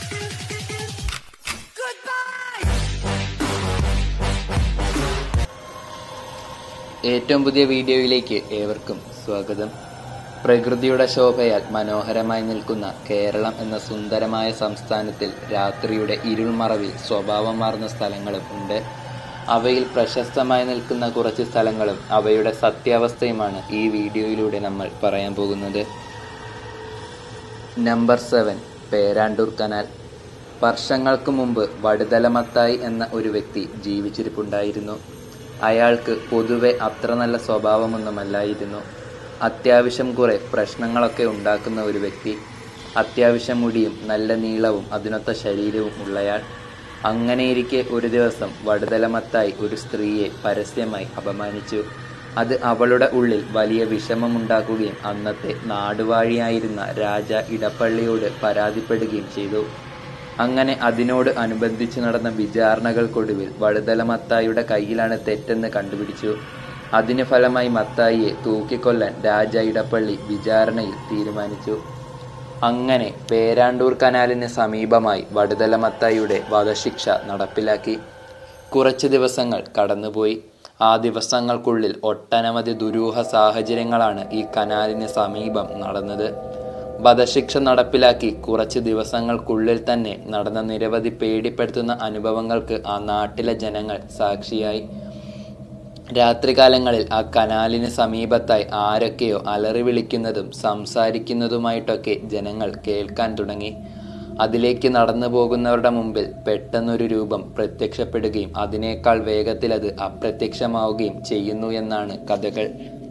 ഏറ്റവും പുതിയ വീഡിയോയിലേക്ക് ഏവർക്കും സ്വാഗതം പ്രകൃതിയുടെ ശോഭയാൽ മനോഹരമായി നിൽക്കുന്ന കേരളം എന്ന സുന്ദരമായ സംസ്ഥാനത്തിൽ രാത്രിയുടെ ഇരുൾമറവിൽ സ്വഭാവം മാറുന്ന സ്ഥലങ്ങളും ഉണ്ട് അവയിൽ പ്രശസ്തമായി നിൽക്കുന്ന കുറച്ച് സ്ഥലങ്ങളും അവയുടെ സത്യാവസ്ഥയുമാണ് ഈ വീഡിയോയിലൂടെ നമ്മൾ പറയാൻ പോകുന്നത് നമ്പർ സെവൻ പേരാണ്ടൂർ കനാൽ വർഷങ്ങൾക്ക് മുമ്പ് വടുതലമത്തായി എന്ന ഒരു വ്യക്തി ജീവിച്ചിരിപ്പുണ്ടായിരുന്നു അയാൾക്ക് പൊതുവെ അത്ര നല്ല സ്വഭാവമൊന്നുമല്ലായിരുന്നു അത്യാവശ്യം കുറെ പ്രശ്നങ്ങളൊക്കെ ഉണ്ടാക്കുന്ന ഒരു വ്യക്തി അത്യാവശ്യം മുടിയും നല്ല നീളവും അതിനൊത്ത ശരീരവും ഉള്ളയാൾ അങ്ങനെയിരിക്കെ ഒരു ദിവസം വടുതലമത്തായി ഒരു സ്ത്രീയെ പരസ്യമായി അപമാനിച്ചു അത് അവളുടെ ഉള്ളിൽ വലിയ വിഷമമുണ്ടാക്കുകയും അന്നത്തെ നാടുവാഴിയായിരുന്ന രാജ ഇടപ്പള്ളിയോട് പരാതിപ്പെടുകയും ചെയ്തു അങ്ങനെ അതിനോട് അനുബന്ധിച്ച് നടന്ന വിചാരണകൾക്കൊടുവിൽ വടുതല മത്തായിയുടെ കയ്യിലാണ് തെറ്റെന്ന് കണ്ടുപിടിച്ചു അതിന് ഫലമായി മത്തായിയെ തൂക്കിക്കൊല്ലാൻ രാജ ഇടപ്പള്ളി വിചാരണയിൽ തീരുമാനിച്ചു അങ്ങനെ പേരാണ്ടൂർ കനാലിന് സമീപമായി വടുതല മത്തായിയുടെ വധശിക്ഷ നടപ്പിലാക്കി കുറച്ച് ദിവസങ്ങൾ കടന്നുപോയി ആ ദിവസങ്ങൾക്കുള്ളിൽ ഒട്ടനവധി ദുരൂഹ സാഹചര്യങ്ങളാണ് ഈ കനാലിന് സമീപം നടന്നത് വധശിക്ഷ നടപ്പിലാക്കി കുറച്ച് ദിവസങ്ങൾക്കുള്ളിൽ തന്നെ നടന്ന നിരവധി പേടിപ്പെടുത്തുന്ന അനുഭവങ്ങൾക്ക് ആ നാട്ടിലെ ജനങ്ങൾ സാക്ഷിയായി രാത്രികാലങ്ങളിൽ ആ കനാലിന് സമീപത്തായി ആരൊക്കെയോ അലറി വിളിക്കുന്നതും സംസാരിക്കുന്നതുമായിട്ടൊക്കെ ജനങ്ങൾ കേൾക്കാൻ തുടങ്ങി അതിലേക്ക് നടന്നു പോകുന്നവരുടെ മുമ്പിൽ പെട്ടെന്നൊരു രൂപം പ്രത്യക്ഷപ്പെടുകയും അതിനേക്കാൾ വേഗത്തിൽ അത് അപ്രത്യക്ഷമാവുകയും ചെയ്യുന്നു എന്നാണ് കഥകൾ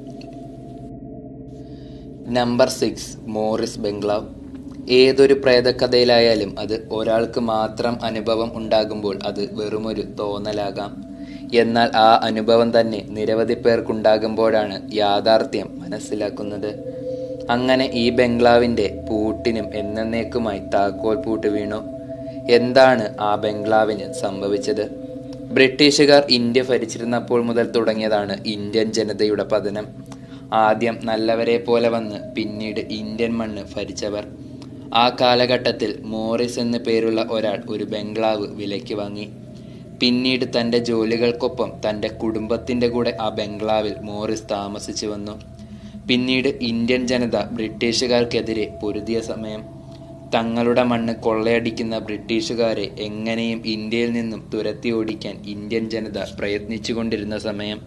നമ്പർ സിക്സ് മോറിസ് ബംഗ്ലാവ് ഏതൊരു പ്രേതകഥയിലായാലും അത് ഒരാൾക്ക് മാത്രം അനുഭവം ഉണ്ടാകുമ്പോൾ അത് വെറുമൊരു തോന്നലാകാം എന്നാൽ ആ അനുഭവം തന്നെ നിരവധി പേർക്കുണ്ടാകുമ്പോഴാണ് യാഥാർത്ഥ്യം മനസ്സിലാക്കുന്നത് അങ്ങനെ ഈ ബംഗ്ലാവിൻ്റെ പൂട്ടിനും എന്നേക്കുമായി താക്കോൽ പൂട്ട് വീണു എന്താണ് ആ ബംഗ്ലാവിന് സംഭവിച്ചത് ബ്രിട്ടീഷുകാർ ഇന്ത്യ ഭരിച്ചിരുന്നപ്പോൾ മുതൽ തുടങ്ങിയതാണ് ഇന്ത്യൻ ജനതയുടെ പതനം ആദ്യം നല്ലവരെ പോലെ വന്ന് പിന്നീട് ഇന്ത്യൻ മണ്ണ് ഭരിച്ചവർ ആ കാലഘട്ടത്തിൽ മോറിസ് എന്നു പേരുള്ള ഒരാൾ ഒരു ബംഗ്ലാവ് വിലയ്ക്ക് വാങ്ങി പിന്നീട് തൻ്റെ ജോലികൾക്കൊപ്പം തൻ്റെ കുടുംബത്തിൻ്റെ കൂടെ ആ ബംഗ്ലാവിൽ മോറിസ് താമസിച്ചു വന്നു പിന്നീട് ഇന്ത്യൻ ജനത ബ്രിട്ടീഷുകാർക്കെതിരെ പൊരുതിയ സമയം തങ്ങളുടെ മണ്ണ് കൊള്ളയടിക്കുന്ന ബ്രിട്ടീഷുകാരെ എങ്ങനെയും ഇന്ത്യയിൽ നിന്നും തുരത്തി ഓടിക്കാൻ ഇന്ത്യൻ ജനത പ്രയത്നിച്ചുകൊണ്ടിരുന്ന സമയം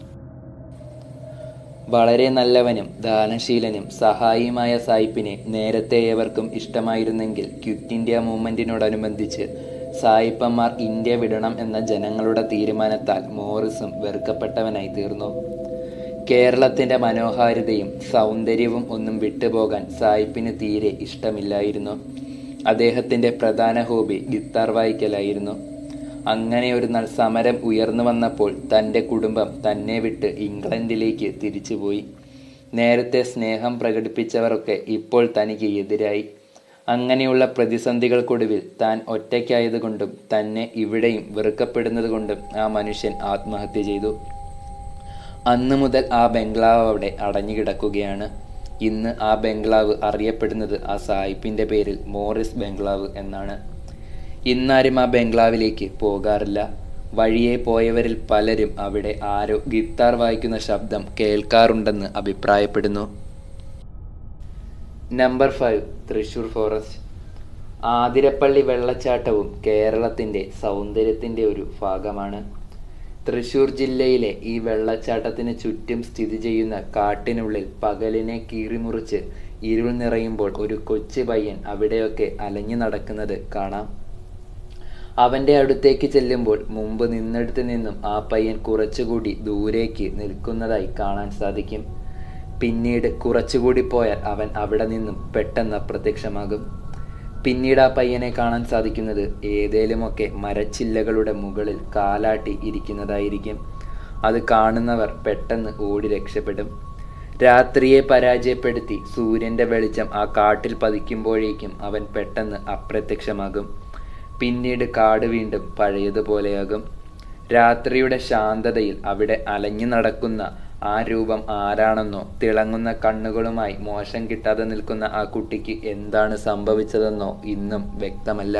വളരെ നല്ലവനും ദാനശീലനും സഹായിയുമായ സായിപ്പിനെ നേരത്തെ ഏവർക്കും ഇഷ്ടമായിരുന്നെങ്കിൽ ക്വിറ്റ് ഇന്ത്യ മൂവ്മെന്റിനോടനുബന്ധിച്ച് സായിപ്പന്മാർ ഇന്ത്യ വിടണം എന്ന ജനങ്ങളുടെ തീരുമാനത്താൽ മോറിസും വെറുക്കപ്പെട്ടവനായി തീർന്നു കേരളത്തിന്റെ മനോഹാരിതയും സൗന്ദര്യവും ഒന്നും വിട്ടുപോകാൻ സായിപ്പിന് തീരെ ഇഷ്ടമില്ലായിരുന്നു അദ്ദേഹത്തിന്റെ പ്രധാന ഹോബി ഗിത്താർ വായിക്കലായിരുന്നു അങ്ങനെ ഒരു നാൾ സമരം ഉയർന്നു വന്നപ്പോൾ തൻ്റെ കുടുംബം തന്നെ വിട്ട് ഇംഗ്ലണ്ടിലേക്ക് തിരിച്ചുപോയി നേരത്തെ സ്നേഹം പ്രകടിപ്പിച്ചവരൊക്കെ ഇപ്പോൾ തനിക്ക് എതിരായി അങ്ങനെയുള്ള പ്രതിസന്ധികൾക്കൊടുവിൽ താൻ ഒറ്റയ്ക്കായതുകൊണ്ടും തന്നെ ഇവിടെയും വെറുക്കപ്പെടുന്നത് കൊണ്ടും ആ മനുഷ്യൻ ആത്മഹത്യ ചെയ്തു അന്നു മുതൽ ആ ബംഗ്ലാവ് അവിടെ അടഞ്ഞുകിടക്കുകയാണ് ഇന്ന് ആ ബംഗ്ലാവ് അറിയപ്പെടുന്നത് ആ സായിപ്പിൻ്റെ പേരിൽ മോറിസ് ബംഗ്ലാവ് എന്നാണ് ഇന്നാരും ആ ബംഗ്ലാവിലേക്ക് പോകാറില്ല വഴിയെ പോയവരിൽ പലരും അവിടെ ആരോ ഗിത്താർ വായിക്കുന്ന ശബ്ദം കേൾക്കാറുണ്ടെന്ന് അഭിപ്രായപ്പെടുന്നു number five Thrissur forest Athirappilly വെള്ളച്ചാട്ടവും കേരളത്തിൻ്റെ സൗന്ദര്യത്തിൻ്റെ ഒരു ഭാഗമാണ് തൃശൂർ ജില്ലയിലെ ഈ വെള്ളച്ചാട്ടത്തിന് ചുറ്റും സ്ഥിതി ചെയ്യുന്ന കാട്ടിനുള്ളിൽ പകലിനെ കീറിമുറിച്ച് ഇരുൾ നിറയുമ്പോൾ ഒരു കൊച്ചു പയ്യൻ അവിടെയൊക്കെ അലഞ്ഞു നടക്കുന്നത് കാണാം അവന്റെ അടുത്തേക്ക് ചെല്ലുമ്പോൾ മുമ്പ് നിന്നിടത്ത് നിന്നും ആ പയ്യൻ കുറച്ചുകൂടി ദൂരേക്ക് നിൽക്കുന്നതായി കാണാൻ സാധിക്കും പിന്നീട് കുറച്ചുകൂടി പോയാൽ അവൻ അവിടെ നിന്നും പെട്ടെന്ന് അപ്രത്യക്ഷമാകും പിന്നീട് ആ പയ്യനെ കാണാൻ സാധിക്കുന്നത് ഏതേലുമൊക്കെ മരച്ചില്ലകളുടെ മുകളിൽ കാലാട്ടി ഇരിക്കുന്നതായിരിക്കും അത് കാണുന്നവർ പെട്ടെന്ന് ഓടി രക്ഷപ്പെടും രാത്രിയെ പരാജയപ്പെടുത്തി സൂര്യന്റെ വെളിച്ചം ആ കാട്ടിൽ പതിക്കുമ്പോഴേക്കും അവൻ പെട്ടെന്ന് അപ്രത്യക്ഷമാകും പിന്നീട് കാട് വീണ്ടും പഴയതുപോലെയാകും രാത്രിയുടെ ശാന്തതയിൽ അവിടെ അലഞ്ഞു നടക്കുന്ന ആ രൂപം ആരാണെന്നോ തിളങ്ങുന്ന കണ്ണുകളുമായി മോശം കിട്ടാതെ നിൽക്കുന്ന ആ കുട്ടിക്ക് എന്താണ് സംഭവിച്ചതെന്നോ ഇന്നും വ്യക്തമല്ല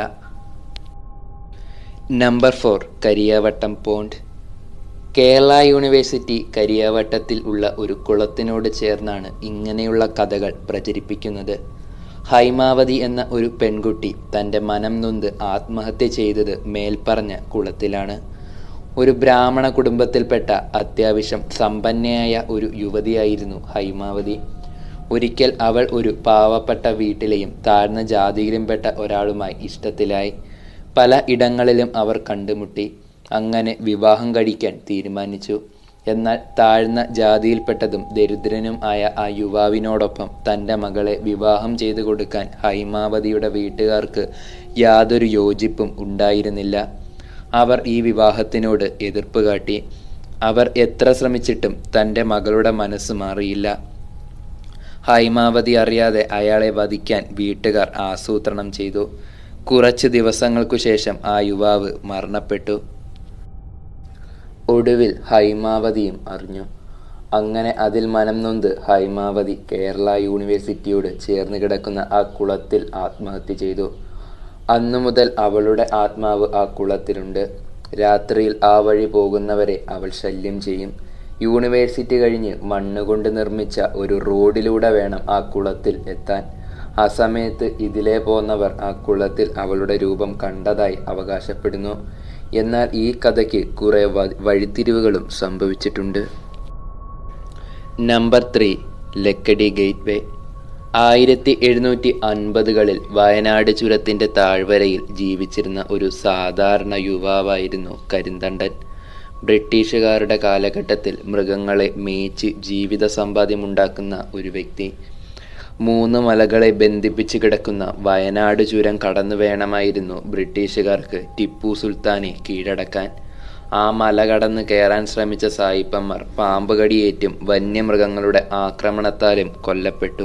number four Kariyavattom pond Kerala university കരിയാവട്ടത്തിൽ ഉള്ള ഒരു കുളത്തിനോട് ചേർന്നാണ് ഇങ്ങനെയുള്ള കഥകൾ പ്രചരിപ്പിക്കുന്നത് ഹൈമാവതി എന്ന ഒരു പെൺകുട്ടി തൻ്റെ മനം നൊന്ത് ആത്മഹത്യ ചെയ്തത് മേൽപ്പറഞ്ഞ കുളത്തിലാണ് ഒരു ബ്രാഹ്മണ കുടുംബത്തിൽപ്പെട്ട അത്യാവശ്യം സമ്പന്നയായ ഒരു യുവതിയായിരുന്നു ഹൈമാവതി ഒരിക്കൽ അവൾ ഒരു പാവപ്പെട്ട വീട്ടിലെയും താഴ്ന്ന ജാതിയിലും പെട്ട ഒരാളുമായി ഇഷ്ടത്തിലായി പല ഇടങ്ങളിലും അവർ കണ്ടുമുട്ടി അങ്ങനെ വിവാഹം കഴിക്കാൻ തീരുമാനിച്ചു എന്നാൽ താഴ്ന്ന ജാതിയിൽപ്പെട്ടതും ദരിദ്രനും ആയ ആ യുവാവിനോടൊപ്പം തൻ്റെ മകളെ വിവാഹം ചെയ്തു കൊടുക്കാൻ ഹൈമാവതിയുടെ വീട്ടുകാർക്ക് യാതൊരു യോജിപ്പും ഉണ്ടായിരുന്നില്ല അവർ ഈ വിവാഹത്തിനോട് എതിർപ്പ് കാട്ടി അവർ എത്ര ശ്രമിച്ചിട്ടും തൻ്റെ മകളുടെ മനസ്സ് മാറിയില്ല ഹൈമാവതി അറിയാതെ അയാളെ വധിക്കാൻ വീട്ടുകാർ ആസൂത്രണം ചെയ്തു കുറച്ച് ദിവസങ്ങൾക്കു ശേഷം ആ യുവാവ് മരണപ്പെട്ടു ഒടുവിൽ ഹൈമാവതിയും അറിഞ്ഞു അങ്ങനെ അതിൽ മനം നൊന്ത് ഹൈമാവതി കേരള യൂണിവേഴ്സിറ്റിയോട് ചേർന്ന് കിടക്കുന്ന ആ കുളത്തിൽ ആത്മഹത്യ ചെയ്തു അന്നു മുതൽ അവളുടെ ആത്മാവ് ആ കുളത്തിലുണ്ട് രാത്രിയിൽ ആ വഴി പോകുന്നവരെ അവൾ ശല്യം ചെയ്യും യൂണിവേഴ്സിറ്റി കഴിഞ്ഞ് മണ്ണുകൊണ്ട് നിർമ്മിച്ച ഒരു റോഡിലൂടെ വേണം ആ കുളത്തിൽ എത്താൻ ആ സമയത്ത് ഇതിലേ പോന്നവർ ആ കുളത്തിൽ അവളുടെ രൂപം കണ്ടതായി അവകാശപ്പെടുന്നു എന്നാൽ ഈ കഥയ്ക്ക് കുറെ വഴിത്തിരിവുകളും സംഭവിച്ചിട്ടുണ്ട് number three Lakkidi gate way ആയിരത്തി എഴുന്നൂറ്റി അൻപതുകളിൽ വയനാട് ചുരത്തിന്റെ താഴ്വരയിൽ ജീവിച്ചിരുന്ന ഒരു സാധാരണ യുവാവായിരുന്നു കരിന്തണ്ടൻ ബ്രിട്ടീഷുകാരുടെ കാലഘട്ടത്തിൽ മൃഗങ്ങളെ മേച്ച് ജീവിത സമ്പാദ്യമുണ്ടാക്കുന്ന ഒരു വ്യക്തി മൂന്ന് മലകളെ ബന്ധിപ്പിച്ച് കിടക്കുന്ന വയനാട് ചുരം കടന്നു വേണമായിരുന്നു ബ്രിട്ടീഷുകാർക്ക് ടിപ്പു സുൽത്താനെ കീഴടക്കാൻ ആ മല കടന്ന് കയറാൻ ശ്രമിച്ച സായിപ്പന്മാർ പാമ്പ് കടിയേറ്റും വന്യമൃഗങ്ങളുടെ ആക്രമണത്താലും കൊല്ലപ്പെട്ടു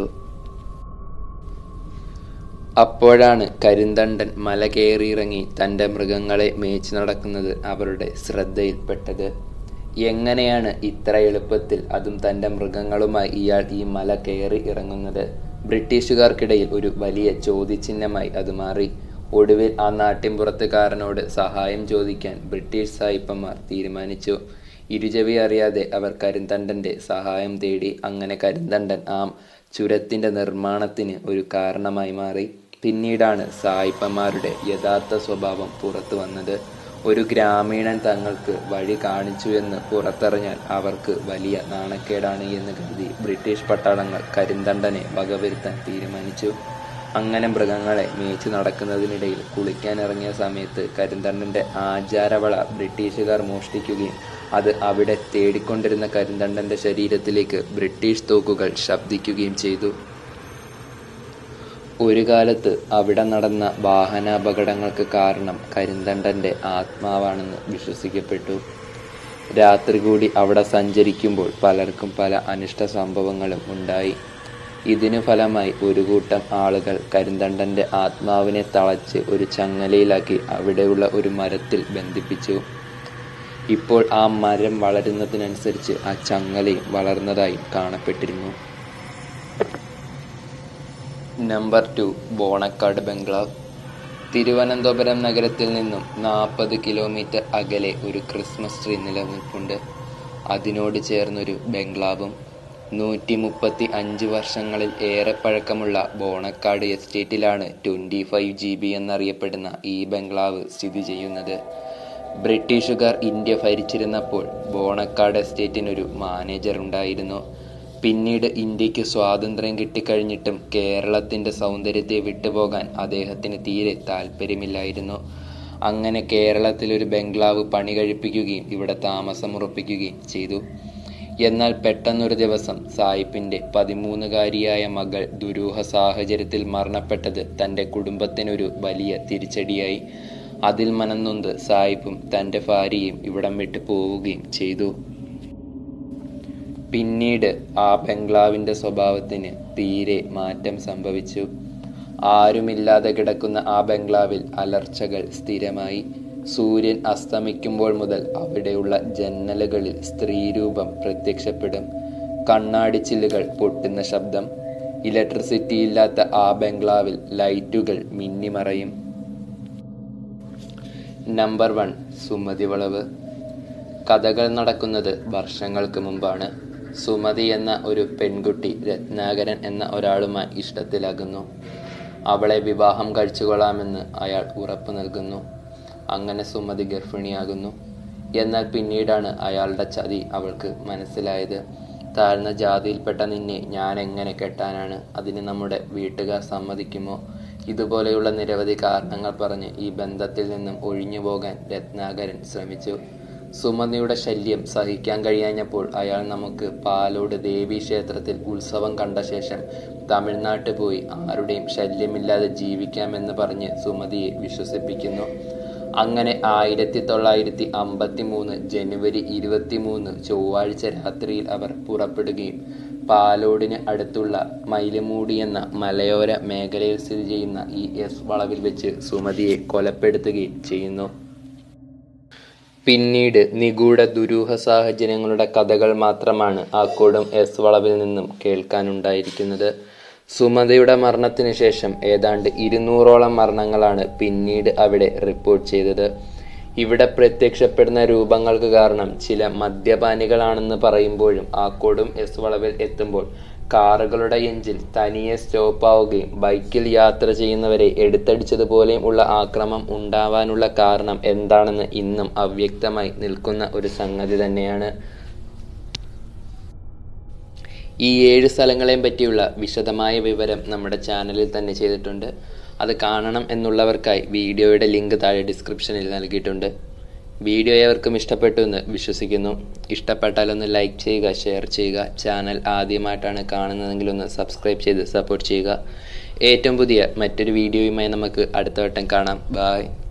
അപ്പോഴാണ് കരിന്തണ്ടൻ മല കയറിയിറങ്ങി തൻ്റെ മൃഗങ്ങളെ മേച്ചു നടക്കുന്നത് അവരുടെ ശ്രദ്ധയിൽപ്പെട്ടത് എങ്ങനെയാണ് ഇത്ര എളുപ്പത്തിൽ അതും തൻ്റെ മൃഗങ്ങളുമായി ഇയാൾ ഈ മല കയറി ഇറങ്ങുന്നത് ബ്രിട്ടീഷുകാർക്കിടയിൽ ഒരു വലിയ ചോദ്യചിഹ്നമായി അത് മാറി ഒടുവിൽ ആ നാട്ടിൻപുറത്തുകാരനോട് സഹായം ചോദിക്കാൻ ബ്രിട്ടീഷ് സായിപ്പന്മാർ തീരുമാനിച്ചു ഇരുചവി അറിയാതെ അവർ കരിന്തണ്ടന്റെ സഹായം തേടി അങ്ങനെ കരിന്തണ്ടൻ ആ ചുരത്തിന്റെ നിർമ്മാണത്തിന് ഒരു കാരണമായി മാറി പിന്നീടാണ് സായിപ്പന്മാരുടെ യഥാർത്ഥ സ്വഭാവം പുറത്തു വന്നത് ഒരു ഗ്രാമീണൻ തങ്ങൾക്ക് വഴി കാണിച്ചു എന്ന് പുറത്തറിഞ്ഞാൽ അവർക്ക് വലിയ നാണക്കേടാണ് എന്ന് കരുതി ബ്രിട്ടീഷ് പട്ടാളങ്ങൾ കരിന്തണ്ടനെ വകവരുത്താൻ തീരുമാനിച്ചു അങ്ങനെ മൃഗങ്ങളെ മേച്ചു നടക്കുന്നതിനിടയിൽ കുളിക്കാൻ ഇറങ്ങിയ സമയത്ത് കരിന്തണ്ടന്റെ ആചാരവള ബ്രിട്ടീഷുകാർ മോഷ്ടിക്കുകയും അത് അവിടെ തേടിക്കൊണ്ടിരുന്ന കരിന്തണ്ടന്റെ ശരീരത്തിലേക്ക് ബ്രിട്ടീഷ് തോക്കുകൾ ശബ്ദിക്കുകയും ചെയ്തു ഒരു കാലത്ത് അവിടെ നടന്ന വാഹനാപകടങ്ങൾക്ക് കാരണം കരിന്തണ്ടന്റെ ആത്മാവാണെന്ന് വിശ്വസിക്കപ്പെട്ടു രാത്രി കൂടി അവിടെ സഞ്ചരിക്കുമ്പോൾ പലർക്കും പല അനിഷ്ട സംഭവങ്ങളും ഉണ്ടായി ഇതിനു ഫലമായി ഒരു കൂട്ടം ആളുകൾ കരിന്തണ്ടന്റെ ആത്മാവിനെ തളച്ച് ഒരു ചങ്ങലയിലാക്കി അവിടെയുള്ള ഒരു മരത്തിൽ ബന്ധിപ്പിച്ചു ഇപ്പോൾ ആ മരം വളരുന്നതിനനുസരിച്ച് ആ ചങ്ങലയും വളർന്നതായി കാണപ്പെട്ടിരുന്നു നമ്പർ ടു ബോണക്കാട് ബംഗ്ലാവ് തിരുവനന്തപുരം നഗരത്തിൽ നിന്നും നാൽപ്പത് കിലോമീറ്റർ അകലെ ഒരു ക്രിസ്മസ് ട്രീ നിലനിൽപ്പുണ്ട് അതിനോട് ചേർന്നൊരു ബംഗ്ലാവും നൂറ്റി മുപ്പത്തി അഞ്ച് വർഷങ്ങളിൽ ഏറെ പഴക്കമുള്ള ബോണക്കാട് എസ്റ്റേറ്റിലാണ് ട്വൻറ്റി ഫൈവ് ജി ബി എന്നറിയപ്പെടുന്ന ഈ ബംഗ്ലാവ് സ്ഥിതി ചെയ്യുന്നത് ബ്രിട്ടീഷുകാർ ഇന്ത്യ ഭരിച്ചിരുന്നപ്പോൾ ബോണക്കാട് എസ്റ്റേറ്റിനൊരു മാനേജർ ഉണ്ടായിരുന്നു പിന്നീട് ഇന്ത്യക്ക് സ്വാതന്ത്ര്യം കിട്ടിക്കഴിഞ്ഞിട്ടും കേരളത്തിൻ്റെ സൗന്ദര്യത്തെ വിട്ടുപോകാൻ അദ്ദേഹത്തിന് തീരെ താല്പര്യമില്ലായിരുന്നു അങ്ങനെ കേരളത്തിൽ ഒരു ബംഗ്ലാവ് പണി കഴിപ്പിക്കുകയും ഇവിടെ താമസമുറപ്പിക്കുകയും ചെയ്തു എന്നാൽ പെട്ടെന്നൊരു ദിവസം സായിപ്പിന്റെ പതിമൂന്നുകാരിയായ മകൾ ദുരൂഹ സാഹചര്യത്തിൽ മരണപ്പെട്ടത് തൻ്റെ കുടുംബത്തിനൊരു വലിയ തിരിച്ചടിയായി അതിൽ മനംനൊന്ത് സായിപ്പും തൻ്റെ ഭാര്യയും ഇവിടം വിട്ടു പോവുകയും ചെയ്തു പിന്നീട് ആ ബംഗ്ലാവിൻ്റെ സ്വഭാവത്തിന് തീരെ മാറ്റം സംഭവിച്ചു ആരുമില്ലാതെ കിടക്കുന്ന ആ ബംഗ്ലാവിൽ അലർച്ചകൾ സ്ഥിരമായി സൂര്യൻ അസ്തമിക്കുമ്പോൾ മുതൽ അവിടെയുള്ള ജന്നലുകളിൽ സ്ത്രീരൂപം പ്രത്യക്ഷപ്പെടും കണ്ണാടിച്ചില്ലുകൾ പൊട്ടുന്ന ശബ്ദം ഇലക്ട്രിസിറ്റി ഇല്ലാത്ത ആ ബംഗ്ലാവിൽ ലൈറ്റുകൾ മിന്നിമറയും നമ്പർ വൺ സുമതി വളവ് കഥകൾ നടക്കുന്നത് വർഷങ്ങൾക്ക് മുമ്പാണ് സുമതി എന്ന ഒരു പെൺകുട്ടി രത്നാകരൻ എന്ന ഒരാളുമായി ഇഷ്ടത്തിലാകുന്നു അവളെ വിവാഹം കഴിച്ചുകൊള്ളാമെന്ന് അയാൾ ഉറപ്പു നൽകുന്നു അങ്ങനെ സുമതി ഗർഭിണിയാകുന്നു എന്നാൽ പിന്നീടാണ് അയാളുടെ ചതി അവൾക്ക് മനസ്സിലായത് താഴ്ന്ന ജാതിയിൽപ്പെട്ട നിന്നെ ഞാൻ എങ്ങനെ കെട്ടാനാണ് അതിന് നമ്മുടെ വീട്ടുകാർ സമ്മതിക്കുമോ ഇതുപോലെയുള്ള നിരവധി കാരണങ്ങൾ പറഞ്ഞ് ഈ ബന്ധത്തിൽ നിന്നും ഒഴിഞ്ഞു പോകാൻ രത്നാകരൻ ശ്രമിച്ചു സുമതിയുടെ ശല്യം സഹിക്കാൻ കഴിയാഞ്ഞപ്പോൾ അയാൾ നമുക്ക് പാലോട് ദേവീ ക്ഷേത്രത്തിൽ ഉത്സവം കണ്ട ശേഷം തമിഴ്നാട്ടിൽ പോയി ആരുടെയും ശല്യമില്ലാതെ ജീവിക്കാമെന്ന് പറഞ്ഞ് സുമതിയെ വിശ്വസിപ്പിക്കുന്നു അങ്ങനെ ആയിരത്തി തൊള്ളായിരത്തി അമ്പത്തി മൂന്ന് ജനുവരി ഇരുപത്തി മൂന്ന് ചൊവ്വാഴ്ച രാത്രിയിൽ അവർ പുറപ്പെടുകയും പാലോടിന് അടുത്തുള്ള മൈലമൂടി എന്ന മലയോര മേഖലയിൽ സ്ഥിതി ചെയ്യുന്ന ഈ എസ് വളവിൽ വെച്ച് സുമതിയെ കൊലപ്പെടുത്തുകയും ചെയ്യുന്നു പിന്നീട് നിഗൂഢ ദുരൂഹ സാഹചര്യങ്ങളുടെ കഥകൾ മാത്രമാണ് ആ കൊടും എസ് വളവിൽ നിന്നും കേൾക്കാനുണ്ടായിരിക്കുന്നത് സുമതയുടെ മരണത്തിന് ശേഷം ഏതാണ്ട് ഇരുന്നൂറോളം മരണങ്ങളാണ് പിന്നീട് അവിടെ റിപ്പോർട്ട് ചെയ്തത് ഇവിടെ പ്രത്യക്ഷപ്പെടുന്ന രൂപങ്ങൾക്ക് കാരണം ചില മദ്യപാനികളാണെന്ന് പറയുമ്പോഴും ആ കൊടും എസ് വളവിൽ എത്തുമ്പോൾ കാറുകളുടെ എഞ്ചിൻ തനിയെ സ്റ്റോപ്പാവുകയും ബൈക്കിൽ യാത്ര ചെയ്യുന്നവരെ എടുത്തടിച്ചതുപോലെയും ഉള്ള ആക്രമം ഉണ്ടാവാനുള്ള കാരണം എന്താണെന്ന് ഇന്നും അവ്യക്തമായി നിൽക്കുന്ന ഒരു സംഗതി തന്നെയാണ് ഈ ഏഴ് സ്ഥലങ്ങളെയും പറ്റിയുള്ള വിശദമായ വിവരം നമ്മുടെ ചാനലിൽ തന്നെ ചെയ്തിട്ടുണ്ട് അത് കാണണം എന്നുള്ളവർക്കായി വീഡിയോയുടെ ലിങ്ക് താഴെ ഡിസ്ക്രിപ്ഷനിൽ നൽകിയിട്ടുണ്ട് വീഡിയോ ഏവർക്കും ഇഷ്ടപ്പെട്ടു എന്ന് വിശ്വസിക്കുന്നു ഇഷ്ടപ്പെട്ടാൽ ഒന്ന് ലൈക്ക് ചെയ്യുക ഷെയർ ചെയ്യുക ചാനൽ ആദ്യമായിട്ടാണ് കാണുന്നതെങ്കിൽ ഒന്ന് സബ്സ്ക്രൈബ് ചെയ്ത് സപ്പോർട്ട് ചെയ്യുക ഏറ്റവും പുതിയ മറ്റൊരു വീഡിയോയുമായി നമുക്ക് അടുത്ത വട്ടം കാണാം ബായ്